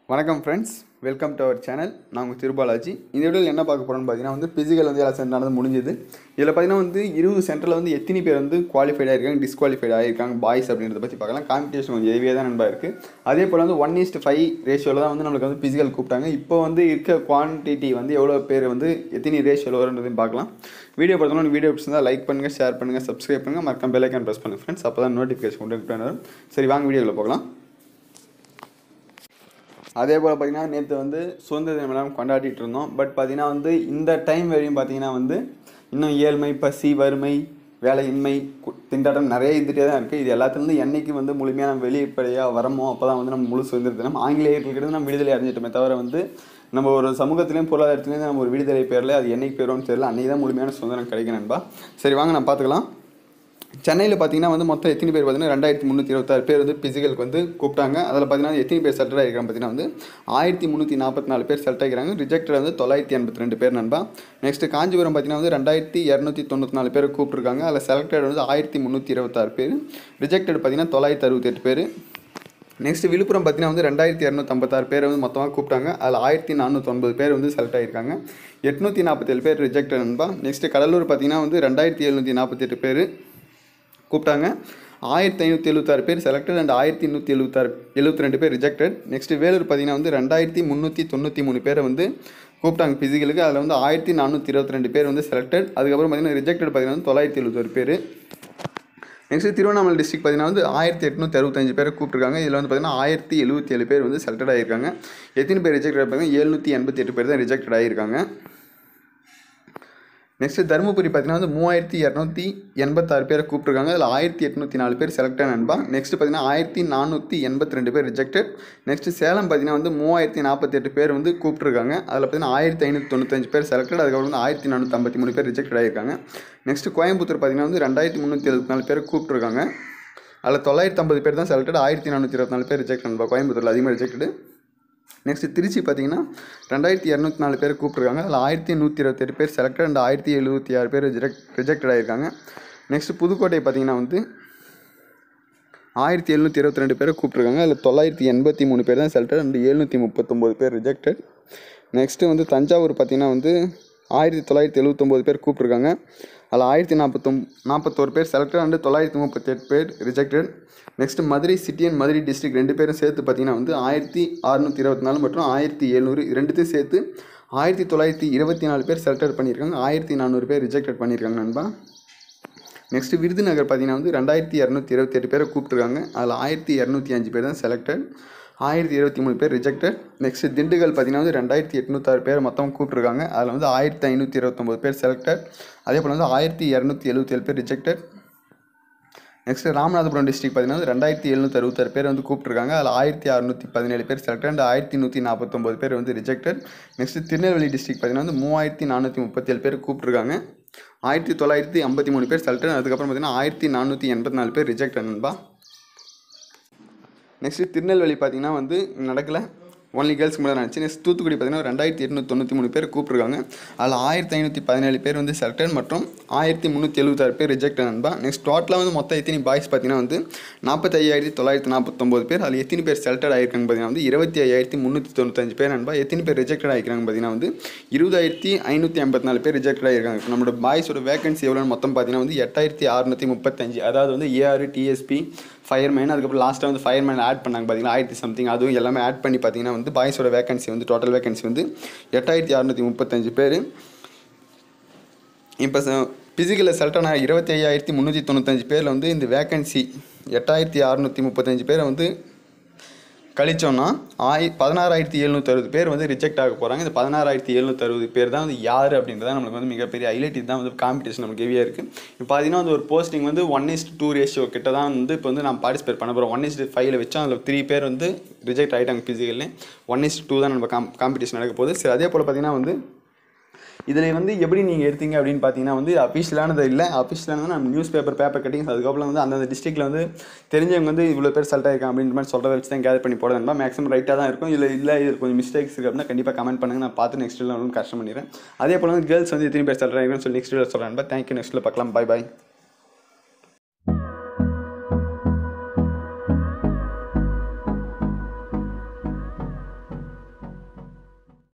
வணக்கம் friends welcome to our channel நான் உங்கள் திருபாலாஜி இந்த வீடியோவில் என்ன பார்க்க போகிறோம்னு பார்த்தீங்கன்னா வந்து பிசிக்கல் வந்து எல்லா சென்டர் நடந்து முடிஞ்சது இதில் பார்த்தீங்கன்னா வந்து இருபது சென்டரில் வந்து எத்தனை பேர் வந்து குவாலிஃபைட் ஆகிருக்காங்க டிஸ்குவாலிஃபைட் ஆகிருக்காங்க பாய்ஸ் அப்படின்றத பற்றி பார்க்கலாம் காம்படிஷன் கொஞ்சம் ஹெவியாக தான் நண்பா இருக்குது அதே போல் வந்து ஒன் இஸ்ட் ஃபைவ் ரேஷியோவில் தான் வந்து நம்மளுக்கு வந்து பிசிக்கல் கூப்பிட்டாங்க இப்போ வந்து இருக்க குவான்டிட்டி வந்து எவ்வளோ பேர் வந்து எத்தனை ரேஷியோவில் வருன்றதையும் பார்க்கலாம் வீடியோ பார்த்தோம்னா வீடியோ பிடிச்சிருந்தா லைக் பண்ணுங்கள் ஷேர் பண்ணுங்கள் சப்ஸ்கிரைப் பண்ணுங்கள் மறக்காம பெல் ஐக்கான் ப்ரெஸ் பண்ணுங்கள் ஃப்ரெண்ட்ஸ் அப்போ தான் நோட்டிஃபிகேஷன் கொண்டு வரும் சரி வாங்க வீடியோவில் போகலாம் அதே போல் பார்த்தீங்கன்னா நேற்று வந்து சுதந்திர தினம் எல்லாம் கொண்டாடிட்டு இருந்தோம் பட் பார்த்தீங்கன்னா வந்து இந்த டைம் வரையும் பார்த்தீங்கன்னா வந்து இன்னும் ஏழ்மை பசி வறுமை வேலையின்மை கு- திண்டாட்டம் நிறைய இருந்துகிட்டே தான் இருக்குது இது எல்லாத்துலேருந்து என்னைக்கு வந்து முழுமையாக நம்ம வெளிப்படையாக வரமோ அப்போ தான் வந்து நம்ம முழு சுதந்திர தினம் ஆங்கிலேயர்கள்கிட்ட நம்ம விடுதலை அடைஞ்சிட்டோமே தவிர வந்து நம்ம ஒரு சமூகத்திலையும் பொருளாதாரத்துலேயும் நம்ம ஒரு விடுதலை பேரில் அது என்னைக்கு பெறுவோம்னு தெரியல அன்றைக்கி தான் முழுமையான சுதந்திரம் கிடைக்கும் நண்பா சரி வாங்க நான் பார்த்துக்கலாம் சென்னையில் பார்த்தீங்கன்னா வந்து மொத்தம் எத்தனை பேர் பார்த்தீங்கன்னா ரெண்டாயிரத்தி முந்நூற்றி இருபத்தாறு பேர் வந்து பிசிக்கலுக்கு வந்து கூப்பிட்டாங்க அதில் பார்த்தீங்கன்னா எத்தனை பேர் செலக்ட் ஆகிருக்காங்க பார்த்தீங்கன்னா வந்து ஆயிரத்தி முந்நூற்றி நாற்பத்தி நாலு பேர் செலக்ட் ஆகிக்கிறாங்க ரிஜெக்டட் வந்து தொள்ளாயிரத்தி எண்பத்தி ரெண்டு பேர் நண்பா நெக்ஸ்ட் காஞ்சிபுரம் பார்த்தீங்கன்னா வந்து ரெண்டாயிரத்தி இரநூத்தி தொண்ணூற்றி நாலு பேர் கூப்பிட்ருக்காங்க அதில் செலக்டட் வந்து ஆயிரத்தி முந்நூற்றி இருபத்தாறு பேர் ரிஜெக்டட் பார்த்தீங்கன்னா தொள்ளாயிரத்தி அறுபத்தெட்டு பேர் நெக்ஸ்ட் விழுப்புரம் பார்த்தீங்கன்னா வந்து ரெண்டாயிரத்தி இரநூத்தம்பத்தாறு பேர் வந்து மொத்தமாக கூப்பிட்டாங்க அதில் ஆயிரத்தி நானூற்றொன்பது பேர் வந்து செலக்ட் ஆகியிருக்காங்க எட்நூற்றி நாற்பத்தேழு பேர் ரிஜெக்டட் நண்பா நெக்ஸ்ட் கடலூர் பார்த்தீங்கன்னா வந்து ரெண்டாயிரத்தி எழுநூற்றி நாற்பத்தெட்டு பேர் கூப்பிட்டாங்க ஆயிரத்தி ஐநூற்றி எழுபத்தாறு பேர் செலக்டட் அண்ட் ஆயிரத்தி நூற்றி எழுபத்தாறு எழுபத்தி ரெண்டு பேர் ரிஜெக்டட் நெக்ஸ்ட் வேலூர் பார்த்தீங்கன்னா வந்து ரெண்டாயிரத்தி முந்நூற்றி தொண்ணூற்றி மூணு பேரை வந்து கூப்பிட்டாங்க ஃபிசிக்கலுக்கு அதில் வந்து ஆயிரத்தி நானூற்றி இருபத்தி ரெண்டு பேர் வந்து செலக்டட் அதுக்கப்புறம் பார்த்தீங்கன்னா ரிஜெக்டட் பார்த்தீங்கன்னா வந்து தொள்ளாயிரத்தி எழுபத்தொரு பேர் நெக்ஸ்ட் திருவண்ணாமலை டிஸ்ட்ரிக்ட் பார்த்தீங்கன்னா வந்து ஆயிரத்தி எட்நூற்றி அறுபத்தஞ்சு பேரை கூப்பிட்ருக்காங்க இதில் வந்து பார்த்தீங்கன்னா ஆயிரத்தி எழுபத்தி ஏழு பேர் வந்து செலக்டட் ஆகியிருக்காங்க எத்தனை பேர் ரிஜெக்ட் ஆகிருப்பாங்க எழுநூற்றி எண்பத்தி எட்டு பேர் தான் ரிஜெக்டட் ஆகியிருக்காங்க நெக்ஸ்ட் தருமபுரி பார்த்தீங்கன்னா வந்து மூவாயிரத்தி இரநூத்தி எண்பத்தாறு பேரை கூப்பிட்ருக்காங்க அதில் ஆயிரத்தி எட்நூற்றி நாலு பேர் செலக்ட் நண்பா நெக்ஸ்ட் பார்த்தீங்கன்னா ஆயிரத்தி நானூற்றி எண்பத்தி ரெண்டு பேர் ரிஜெக்டட் நெக்ஸ்ட் சேலம் பார்த்தீங்கன்னா வந்து மூவாயிரத்தி நாற்பத்தெட்டு பேர் வந்து கூப்பிட்ருக்காங்க அதில் பார்த்தீங்கன்னா ஆயிரத்தி ஐநூற்றி தொண்ணூத்தஞ்சு பேர் செலக்டட் அதுக்கப்புறம் வந்து ஆயிரத்தி நானூற்றி ஐம்பத்தி மூணு பேர் ரிஜெக்ட் ஆகியிருக்காங்க நெக்ஸ்ட் கோயம்புத்தூர் பார்த்தீங்கன்னா வந்து ரெண்டாயிரத்தி முந்நூற்றி எழுபத்தி நாலு பேர் கூப்பிட்ருக்காங்க அதில் தொள்ளாயிரத்தி ஐம்பது பேர் தான் செலக்டட் ஆயிரத்தி நானூற்றி இருபத்தி நாலு பேர் ரிஜெக்ட் நண்பா கோயம்புத்தூரில் அதிகமாக ரிஜெக்டடு நெக்ஸ்ட் திருச்சி பார்த்தீங்கன்னா ரெண்டாயிரத்தி இரநூத்தி நாலு பேர் கூப்பிட்ருக்காங்க அதில் ஆயிரத்தி நூற்றி இருபத்தெட்டு பேர் செலக்டட் அண்ட் ஆயிரத்தி எழுபத்தி ஆறு பேர் ரிஜெக்ட் ரிஜெக்டட் ஆகியிருக்காங்க நெக்ஸ்ட் புதுக்கோட்டை பார்த்தீங்கன்னா வந்து ஆயிரத்தி எழுநூற்றி இருபத்தி ரெண்டு பேரை கூப்பிட்ருக்காங்க அதில் தொள்ளாயிரத்தி எண்பத்தி மூணு பேர் தான் செலக்டட் அண்ட் எழுநூற்றி முப்பத்தொம்போது பேர் ரிஜெக்டட் நெக்ஸ்ட்டு வந்து தஞ்சாவூர் பார்த்தீங்கன்னா வந்து ஆயிரத்தி தொள்ளாயிரத்தி எழுபத்தொம்போது பேர் கூப்பிட்ருக்காங்க அதில் ஆயிரத்தி நாற்பத்தொம் நாற்பத்தோரு பேர் செலக்டட் அண்ட் தொள்ளாயிரத்தி முப்பத்தெட்டு பேர் rejected next Madurai city and Madurai district ரெண்டு பேரும் சேர்த்து பார்த்தீங்கன்னா வந்து ஆயிரத்தி அறுநூற்றி இருபத்தி நாலு மற்றும் ஆயிரத்தி எழுநூறு ரெண்டுத்தையும் சேர்த்து ஆயிரத்தி தொள்ளாயிரத்தி இருபத்தி நாலு பேர் செலக்டட் பண்ணியிருக்காங்க ஆயிரத்தி நானூறு பேர் ரிஜெக்டட் பண்ணியிருக்காங்க நண்பா நெக்ஸ்ட் விருதுநகர் பார்த்தீங்கன்னா வந்து ரெண்டாயிரத்தி இரநூத்தி இருபத்தெட்டு பேரை கூப்பிட்ருக்காங்க அதில் ஆயிரத்தி இரநூத்தி அஞ்சு பேர் தான் செலக்டட் ஆயிரத்தி இருபத்தி மூணு பேர் ரிஜெக்டட் நெக்ஸ்ட் திண்டுக்கல் பார்த்தீங்கன்னா வந்து ரெண்டாயிரத்தி எட்நூத்தாறு பேர் மொத்தம் கூப்பிட்ருக்காங்க அதில் வந்து ஆயிரத்தி ஐநூற்றி இருபத்தொம்போது பேர் செலக்டட் அதே போல் வந்து ஆயிரத்தி இரநூத்தி எழுபத்தேழு பேர் ரிஜெக்டட் நெக்ஸ்ட் ராமநாதபுரம் டிஸ்ட்ரிக்ட் பார்த்தீங்கன்னா வந்து ரெண்டாயிரத்தி எழுநூற்றி அறுபத்தாறு பேர் வந்து கூப்பிட்ருக்காங்க அதில் ஆயிரத்தி அறுநூற்றி பதினேழு பேர் செலக்டட் அண்ட் ஆயிரத்தி நூற்றி நாற்பத்தொம்போது பேர் வந்து ரிஜெக்டட் நெக்ஸ்ட் திருநெல்வேலி டிஸ்ட்ரிக்ட் பார்த்தீங்கன்னா வந்து மூவாயிரத்தி நானூற்றி முப்பத்தேழு பேர் கூப்பிட்ருக்காங்க ஆயிரத்தி தொள்ளாயிரத்தி ஐம்பத்தி மூணு பேர் செலக்டட் அதுக்கப்புறம் பார்த்தீங்கன்னா ஆயிரத்தி நானூற்றி எண்பத்தி நாலு பேர் ரிஜெக்ட் நண்பா நெக்ஸ்ட்டு திருநெல்வேலி பார்த்தீங்கன்னா வந்து நடக்கலை ஒன்லி கேர்ள்ஸ்க்கு மட்டும் நினச்சி நெக்ஸ்ட் தூத்துக்குடி பார்த்தீங்கன்னா ரெண்டாயிரத்தி எட்நூற்றி தொண்ணூற்றி மூணு பேர் கூப்பிட்ருக்காங்க அதில் ஆயிரத்தி ஐநூற்றி பதினேழு பேர் வந்து செலக்டட் மற்றும் ஆயிரத்தி முந்நூற்றி எழுபத்தாறு பேர் ரிஜெக்ட் நண்பா நெக்ஸ்ட் டோட்டலாக வந்து மொத்தம் எத்தனை பாய்ஸ் பார்த்தீங்கன்னா வந்து நாற்பத்தி ஐயாயிரத்தி தொள்ளாயிரத்தி நாற்பத்தொம்போது பேர் அதில் எத்தனை பேர் செலக்டட் ஆகிருக்காங்க பார்த்தீங்கன்னா வந்து இருபத்தி ஐயாயிரத்தி முந்நூற்றி தொண்ணூத்தஞ்சு பேர் நண்பா எத்தனை பேர் ரிஜெக்ட் ஆகிருக்காங்க பார்த்தீங்கன்னா வந்து இருபதாயிரத்தி ஐநூற்றி ஐம்பத்தி நாலு பேர் ரிஜெக்ட் ஆகிருக்காங்க இப்போ நம்மளோட பாய்ஸோட வேகன்சி எவ்வளோன்னு மொத்தம் பார்த்தீங்கன்னா வந்து எட்டாயிரத்தி அறுநூற்றி முப்பத்தஞ்சு அதாவது வந்து ஏஆர் டிஎஸ்பி ஃபயர்மேன் அதுக்கப்புறம் லாஸ்ட்டாக வந்து ஃபயர்மேன் ஆட் பண்ணாங்க பார்த்தீங்கன்னா ஆயிரத்தி சம்திங் அதுவும் எல்லாமே ஆட் பண்ணி பார்த்தீங்கன்னா வந்து பாய்ஸோட வேகன்சி வந்து டோட்டல் வேகன்சி வந்து எட்டாயிரத்தி அறுநூற்றி முப்பத்தஞ்சு பேர் இப்போ ஃபிசிக்கலில் செலக்டான இருபத்தி ஐயாயிரத்தி முந்நூற்றி தொண்ணூத்தஞ்சு பேரில் வந்து இந்த வேகன்சி எட்டாயிரத்தி அறுநூற்றி முப்பத்தஞ்சு பேரை வந்து கழிச்சோன்னா ஆய் பதினாறாயிரத்தி எழுநூற்றி அறுபது பேர் வந்து ரிஜெக்ட் ஆக போகிறாங்க இந்த பதினாறாயிரத்தி எழுநூற்றி அறுபது பேர் தான் வந்து யார் அப்படின்றத நம்மளுக்கு வந்து மிகப்பெரிய ஹைலைட் இதுதான் வந்து காம்படிஷன் நமக்கு ஹெவியாக இருக்குது இப்போ பார்த்தீங்கன்னா வந்து ஒரு போஸ்டிங் வந்து ஒன் இஸ்ட் டூ ரேஷியோ கிட்ட தான் வந்து இப்போ வந்து நான் பார்ட்டிசிபேட் பண்ண போகிறோம் ஒன் இஸ்ட் ஃபைவ்ல வச்சா அதில் த்ரீ பேர் வந்து ரிஜெக்ட் ஆகிட்டாங்க ஃபிசிக்கல்லே ஒன் இஸ்ட் டூ தான் நம்ம காம் காம்படிஷன் நடக்க போகுது சரி அதே போல் பார்த்தீங்கன்னா வந்து இதில் வந்து எப்படி நீங்கள் எடுத்தீங்க அப்படின்னு பார்த்தீங்கன்னா வந்து அஃபிஷியலானது இல்லை அஃபிஷியலானது நம்ம நியூஸ் பேப்பர் பேப்பர் கட்டிங்ஸ் அதுக்கப்புறம் வந்து அந்தந்த டிஸ்ட்ரிக்ட்டில் வந்து தெரிஞ்சவங்க வந்து இவ்வளோ பேர் செலக்ட் ஆயிருக்காங்க அப்படின்ற மாதிரி சொல்கிறத வச்சு தான் கேதர் பண்ணி போடுறதுனா மேக்ஸிமம் ரைட்டாக தான் இருக்கும் இல்லை இல்லை இது கொஞ்சம் மிஸ்டேக்ஸ் இருக்குது அப்படின்னா கண்டிப்பாக கமெண்ட் பண்ணுங்கள் நான் பார்த்து நெக்ஸ்ட் வந்து கஷ்டம் பண்ணிடுறேன் அதே போல் வந்து கேர்ள்ஸ் வந்து எத்தனை பேர் செலக்ட் ஆகிருக்குன்னு சொல்லி நெக்ஸ்ட் வீடியோ சொல்கிறேன் தேங்க்யூ நெக்ஸ்ட்டில் பார்க்கலாம் பை பை